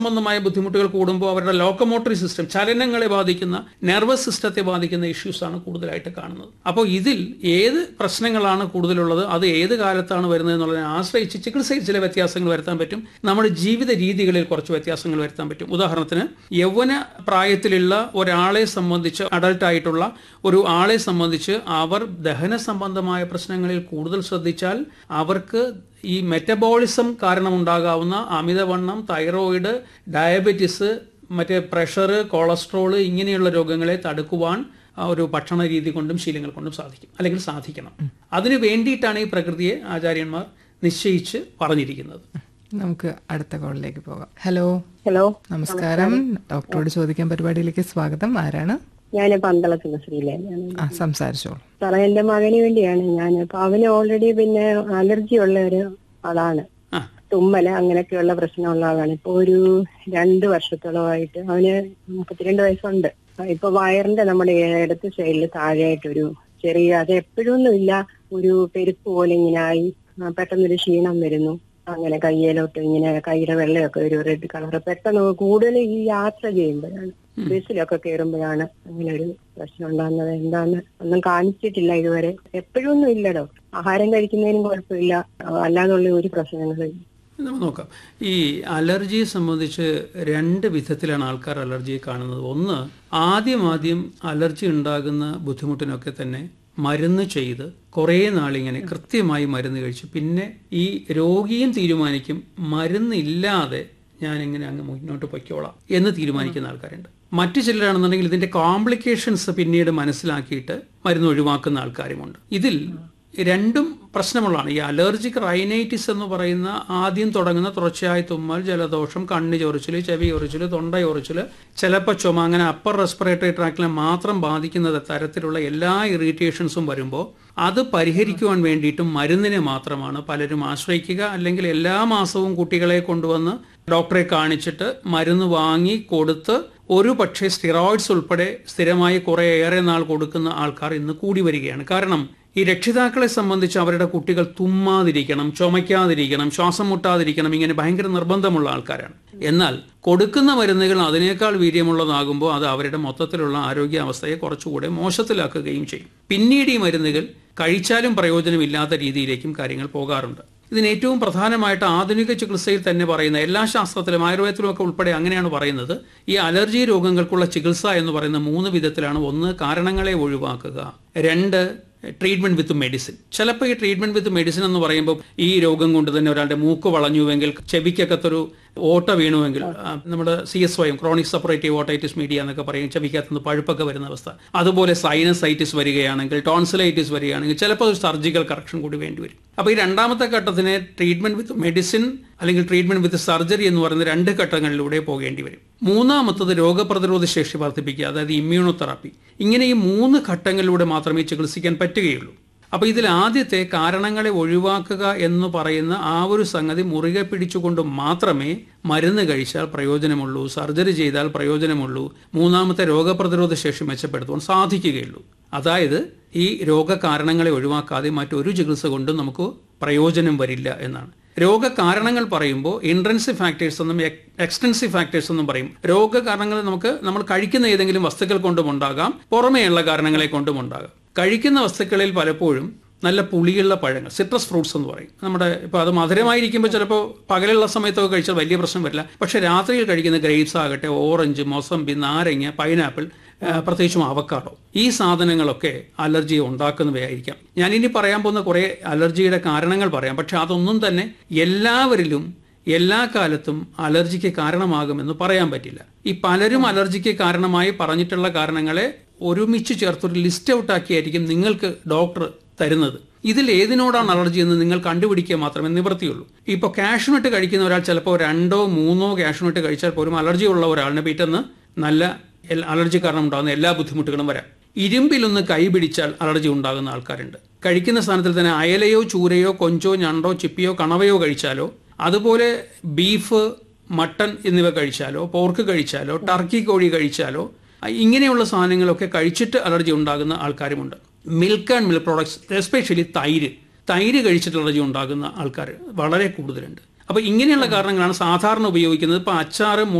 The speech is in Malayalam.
സംബന്ധമായ ബുദ്ധിമുട്ടുകൾ കൂടുമ്പോൾ അവരുടെ ലോക്കോമോട്ടറി സിസ്റ്റം ചലനങ്ങളെ ബാധിക്കുന്ന നെർവസ് സിസ്റ്റത്തെ ബാധിക്കുന്ന ഇഷ്യൂസ് ആണ് കൂടുതലായിട്ട് കാണുന്നത് അപ്പോൾ ഇതിൽ ഏത് പ്രശ്നങ്ങളാണ് കൂടുതലുള്ളത് അത് ഏത് കാലത്താണ് വരുന്നത് എന്നുള്ളതിനെ ആശ്രയിച്ച് ചികിത്സയിൽ ചില വ്യത്യാസങ്ങൾ വരുത്താൻ പറ്റും നമ്മുടെ ജീവിത രീതികളിൽ കുറച്ച് വ്യത്യാസങ്ങൾ വരുത്താൻ പറ്റും ഉദാഹരണത്തിന് യൗവന പ്രായത്തിലുള്ള ഒരാളെ സംബന്ധിച്ച് അഡൾട്ട് ആയിട്ടുള്ള ഒരു ആളെ സംബന്ധിച്ച് അവർ ദഹന സംബന്ധമായ പ്രശ്നങ്ങളിൽ കൂടുതൽ ശ്രദ്ധിച്ചാൽ അവർക്ക് ഈ മെറ്റബോളിസം കാരണമുണ്ടാകാവുന്ന അമിതവണ്ണം തൈറോയിഡ് ഡയബറ്റിസ് മറ്റേ പ്രഷർ കൊളസ്ട്രോൾ ഇങ്ങനെയുള്ള രോഗങ്ങളെ തടുക്കുവാൻ ആ ഒരു ഭക്ഷണ രീതി കൊണ്ടും ശീലങ്ങൾ കൊണ്ടും സാധിക്കും അല്ലെങ്കിൽ സാധിക്കണം അതിനു വേണ്ടിയിട്ടാണ് ഈ പ്രകൃതിയെ ആചാര്യന്മാർ നിശ്ചയിച്ച് പറഞ്ഞിരിക്കുന്നത് നമുക്ക് അടുത്ത കോളിലേക്ക് പോകാം ഹലോ ഹലോ നമസ്കാരം ഡോക്ടറോട് ചോദിക്കാൻ പരിപാടിയിലേക്ക് സ്വാഗതം ആരാണ് ഞാൻ പന്തളത്തുള്ള ശ്രീലയാണ് ആ സംസാരിച്ചോളൂ സാറേ എന്റെ മകന് വേണ്ടിയാണ് ഞാൻ അപ്പൊ അവന് ഓൾറെഡി പിന്നെ അലർജി ഉള്ള ഒരു ആളാണ് ആ തുമ്മല് അങ്ങനെയൊക്കെയുള്ള പ്രശ്നമുള്ള ആളാണ് ഇപ്പൊ ഒരു രണ്ട് വർഷത്തോളമായിട്ട് അവന് മുപ്പത്തിരണ്ട് വയസ്സുണ്ട് ആ, ഇപ്പൊ വയറിന്റെ നമ്മുടെ ഇടത്ത് സൈഡിൽ താഴെയായിട്ടൊരു ചെറിയ അത് എപ്പോഴൊന്നും ഇല്ല ഒരു പെരുപ്പ് പോലെ ഇങ്ങനെ ആയി ആ, പെട്ടെന്നൊരു ക്ഷീണം വരുന്നു അങ്ങനെ കയ്യിലോട്ട് ഇങ്ങനെ കൈയുടെ വെള്ളയൊക്കെ ഒരു റെഡ് കളർ പെട്ടെന്ന് കൂടുതൽ ഈ യാത്ര ചെയ്യുമ്പോഴാണ് ബസ്സിലൊക്കെ കയറുമ്പോഴാണ് അങ്ങനെ ഒരു പ്രശ്നം ഉണ്ടാകുന്നത് എന്താന്ന് ഒന്നും കാണിച്ചിട്ടില്ല ഇതുവരെ എപ്പോഴൊന്നും ഇല്ലടോ ആഹാരം കഴിക്കുന്നതിനും കുഴപ്പമില്ല അല്ലാതുള്ള ഒരു പ്രശ്നങ്ങളും ഇല്ല നമുക്ക് നോക്കാം ഈ അലർജിയെ സംബന്ധിച്ച് രണ്ട് വിധത്തിലാണ് ആൾക്കാർ അലർജിയെ കാണുന്നത് ഒന്ന് ആദ്യം ആദ്യം അലർജി ഉണ്ടാകുന്ന ബുദ്ധിമുട്ടിനൊക്കെ തന്നെ മരുന്ന് ചെയ്ത് കുറേ നാളിങ്ങനെ കൃത്യമായി മരുന്ന് കഴിച്ച് പിന്നെ ഈ രോഗിയും തീരുമാനിക്കും മരുന്നില്ലാതെ ഞാൻ ഇങ്ങനെ അങ്ങ് മുന്നോട്ട് പൊയ്ക്കോളാം എന്ന് തീരുമാനിക്കുന്ന ആൾക്കാരുണ്ട് മറ്റു ചിലരാണെന്നുണ്ടെങ്കിൽ ഇതിന്റെ കോംപ്ലിക്കേഷൻസ് പിന്നീട് മനസ്സിലാക്കിയിട്ട് മരുന്ന് ഒഴിവാക്കുന്ന ആൾക്കാരുമുണ്ട് ഇതിൽ രണ്ടും പ്രശ്നമുള്ളതാണ് ഈ അലർജിക് റൈനൈറ്റിസ് എന്ന് പറയുന്ന ആദ്യം തുടങ്ങുന്ന തുടർച്ചയായ തുമ്മൽ ജലദോഷം കണ്ണ് ചൊറിച്ചിൽ ചെവി ചൊറിച്ചിൽ തൊണ്ട ചൊറിച്ചിൽ ചിലപ്പോൾ ചുമ അങ്ങനെ അപ്പർ റെസ്പിറേറ്ററി ട്രാക്കിനെ മാത്രം ബാധിക്കുന്ന തരത്തിലുള്ള എല്ലാ ഇറിറ്റേഷൻസും വരുമ്പോൾ അത് പരിഹരിക്കുവാൻ വേണ്ടിയിട്ടും മരുന്നിനെ മാത്രമാണ് പലരും ആശ്രയിക്കുക അല്ലെങ്കിൽ എല്ലാ മാസവും കുട്ടികളെ കൊണ്ടുവന്ന് ഡോക്ടറെ കാണിച്ചിട്ട് മരുന്ന് വാങ്ങി കൊടുത്ത് ഒരു പക്ഷേ സ്റ്റിറോയിഡ്സ് ഉൾപ്പെടെ സ്ഥിരമായി കുറേ ഏറെ നാൾ കൊടുക്കുന്ന ആൾക്കാർ ഇന്ന് കൂടി വരികയാണ് കാരണം ഈ രക്ഷിതാക്കളെ സംബന്ധിച്ച് അവരുടെ കുട്ടികൾ തുമ്മാതിരിക്കണം ചുമയ്ക്കാതിരിക്കണം ശ്വാസം മുട്ടാതിരിക്കണം ഇങ്ങനെ ഭയങ്കര നിർബന്ധമുള്ള ആൾക്കാരാണ് എന്നാൽ കൊടുക്കുന്ന മരുന്നുകൾ അതിനേക്കാൾ വീര്യമുള്ളതാകുമ്പോൾ അത് അവരുടെ മൊത്തത്തിലുള്ള ആരോഗ്യാവസ്ഥയെ കുറച്ചുകൂടെ മോശത്തിലാക്കുകയും ചെയ്യും പിന്നീട് ഈ മരുന്നുകൾ കഴിച്ചാലും പ്രയോജനമില്ലാത്ത രീതിയിലേക്കും കാര്യങ്ങൾ പോകാറുണ്ട് ഇതിന് ഏറ്റവും പ്രധാനമായിട്ട് ആധുനിക ചികിത്സയിൽ തന്നെ പറയുന്ന എല്ലാ ശാസ്ത്രത്തിലും ആയുർവേദത്തിലും ഒക്കെ ഉൾപ്പെടെ അങ്ങനെയാണ് പറയുന്നത് ഈ അലർജി രോഗങ്ങൾക്കുള്ള ചികിത്സ എന്ന് പറയുന്ന മൂന്ന് വിധത്തിലാണ് ഒന്ന് കാരണങ്ങളെ ഒഴിവാക്കുക രണ്ട് ട്രീറ്റ്മെന്റ് വിത്ത് മെഡിസിൻ ചിലപ്പോൾ ഈ ട്രീറ്റ്മെന്റ് വിത്ത് മെഡിസിൻ എന്ന് പറയുമ്പോൾ ഈ രോഗം കൊണ്ട് തന്നെ ഒരാളുടെ മൂക്ക് വളഞ്ഞുവെങ്കിൽ ചെവിക്കകത്തൊരു ഓട്ട വീണുവെങ്കിൽ ആ, നമ്മുടെ സി എസ് വൈയും ക്രോണിക് സെപ്പറേറ്റീവ് ഓട്ടൈറ്റിസ് മീഡിയ എന്നൊക്കെ പറയും ചെവിക്കകത്തുനിന്ന് പഴുപ്പൊക്കെ വരുന്ന അവസ്ഥ അതുപോലെ സൈനസൈറ്റിസ് വരികയാണെങ്കിൽ ടോൺസിലൈറ്റിസ് വരികയാണെങ്കിൽ ചിലപ്പോൾ ഒരു സർജിക്കൽ കറക്ഷൻ കൂടി വേണ്ടിവരും അപ്പോൾ ഈ രണ്ടാമത്തെ ഘട്ടത്തിന് ട്രീറ്റ്മെന്റ് വിത്ത് മെഡിസിൻ അല്ലെങ്കിൽ ട്രീറ്റ്മെന്റ് വിത്ത് സർജറി എന്ന് പറയുന്ന രണ്ട് ഘട്ടങ്ങളിലൂടെ പോകേണ്ടി വരും മൂന്നാമത്തത് രോഗപ്രതിരോധ ശേഷി വർദ്ധിപ്പിക്കുക അതായത് ഇമ്മ്യൂണോതെറാപ്പി ഇങ്ങനെ ഈ മൂന്ന് ഘട്ടങ്ങളിലൂടെ മാത്രമേ ചികിത്സിക്കാൻ പറ്റുകയുള്ളൂ അപ്പോൾ ഇതിൽ ആദ്യത്തെ കാരണങ്ങളെ ഒഴിവാക്കുക എന്ന് പറയുന്ന ആ ഒരു സംഗതി മുറുകെ പിടിച്ചുകൊണ്ട് മാത്രമേ മരുന്ന് കഴിച്ചാൽ പ്രയോജനമുള്ളൂ സർജറി ചെയ്താൽ പ്രയോജനമുള്ളൂ മൂന്നാമത്തെ രോഗപ്രതിരോധ ശേഷി മെച്ചപ്പെടുത്തുവാൻ സാധിക്കുകയുള്ളൂ അതായത് ഈ രോഗകാരണങ്ങളെ ഒഴിവാക്കാതെ മറ്റൊരു ചികിത്സ കൊണ്ടും നമുക്ക് പ്രയോജനം വരില്ല എന്നാണ് രോഗകാരണങ്ങൾ പറയുമ്പോൾ ഇൻട്രൻസീവ് ഫാക്ടേഴ്സ് എന്നും എക്സ്റ്റൻസീവ് ഫാക്ടേഴ്സ് എന്നും പറയും രോഗകാരണങ്ങൾ നമുക്ക് നമ്മൾ കഴിക്കുന്ന ഏതെങ്കിലും വസ്തുക്കൾ കൊണ്ടും ഉണ്ടാകാം പുറമേയുള്ള കാരണങ്ങളെ കൊണ്ടും ഉണ്ടാകാം കഴിക്കുന്ന വസ്തുക്കളിൽ പലപ്പോഴും നല്ല പുളിയുള്ള പഴങ്ങൾ സിട്രസ് ഫ്രൂട്ട്സ് എന്ന് പറയും നമ്മുടെ ഇപ്പോൾ അത് മധുരമായിരിക്കുമ്പോൾ ചിലപ്പോൾ പകലുള്ള സമയത്തൊക്കെ കഴിച്ചാൽ വലിയ പ്രശ്നം വരില്ല പക്ഷെ രാത്രിയിൽ കഴിക്കുന്ന ഗ്രേപ്സ് ആകട്ടെ ഓറഞ്ച് മൊസമ്പി നാരങ്ങ പൈനാപ്പിൾ ആ, പ്രത്യേകിച്ചും അവക്കാഡോ ഈ സാധനങ്ങളൊക്കെ അലർജി ഉണ്ടാക്കുന്നവയായിരിക്കാം ഞാനിനി പറയാൻ പോകുന്ന കുറേ അലർജിയുടെ കാരണങ്ങൾ പറയാം പക്ഷെ അതൊന്നും തന്നെ എല്ലാവരിലും എല്ലാ കാലത്തും അലർജിക്ക് കാരണമാകുമെന്ന് പറയാൻ പറ്റില്ല ഈ പലരും അലർജിക്ക് കാരണമായി പറഞ്ഞിട്ടുള്ള കാരണങ്ങളെ ഒരുമിച്ച് ചേർത്തൊരു ലിസ്റ്റ് ഔട്ട് ആക്കിയായിരിക്കും നിങ്ങൾക്ക് ഡോക്ടർ തരുന്നത് ഇതിൽ ഏതിനോടാണ് അലർജി എന്ന് നിങ്ങൾ കണ്ടുപിടിക്കുക മാത്രമേ നിവൃത്തിയുള്ളൂ ഇപ്പോൾ കാഷ്നട്ട് കഴിക്കുന്ന ഒരാൾ ചിലപ്പോൾ രണ്ടോ മൂന്നോ കാഷ്നട്ട് കഴിച്ചാൽ പോലും അലർജി ഉള്ള ഒരാളിനെ പിറ്റെന്ന് നല്ല എൽ- അലർജി കാരണം ഉണ്ടാകുന്ന എല്ലാ ബുദ്ധിമുട്ടുകളും വരാം ഇരുമ്പിലൊന്ന് കൈ പിടിച്ചാൽ അലർജി ഉണ്ടാകുന്ന ആൾക്കാരുണ്ട് കഴിക്കുന്ന സ്ഥാനത്തിൽ തന്നെ അയലയോ ചൂരയോ കൊഞ്ചോ ഞണ്ടോ ചിപ്പിയോ കണവയോ കഴിച്ചാലോ അതുപോലെ ബീഫ് മട്ടൺ എന്നിവ കഴിച്ചാലോ പോർക്ക് കഴിച്ചാലോ ടർക്കി കോഴി കഴിച്ചാലോ അ- ഇങ്ങനെയുള്ള സാധനങ്ങളൊക്കെ കഴിച്ചിട്ട് അലർജി ഉണ്ടാകുന്ന ആൾക്കാരുമുണ്ട് milk and milk products especially തൈര് തൈര് കഴിച്ചിട്ട് അലർജി ഉണ്ടാകുന്ന ആൾക്കാർ വളരെ കൂടുതലുണ്ട് അപ്പോൾ ഇങ്ങനെയുള്ള കാരണങ്ങളാണ് സാധാരണ ഉപയോഗിക്കുന്നത് ഇപ്പോൾ അച്ചാറ്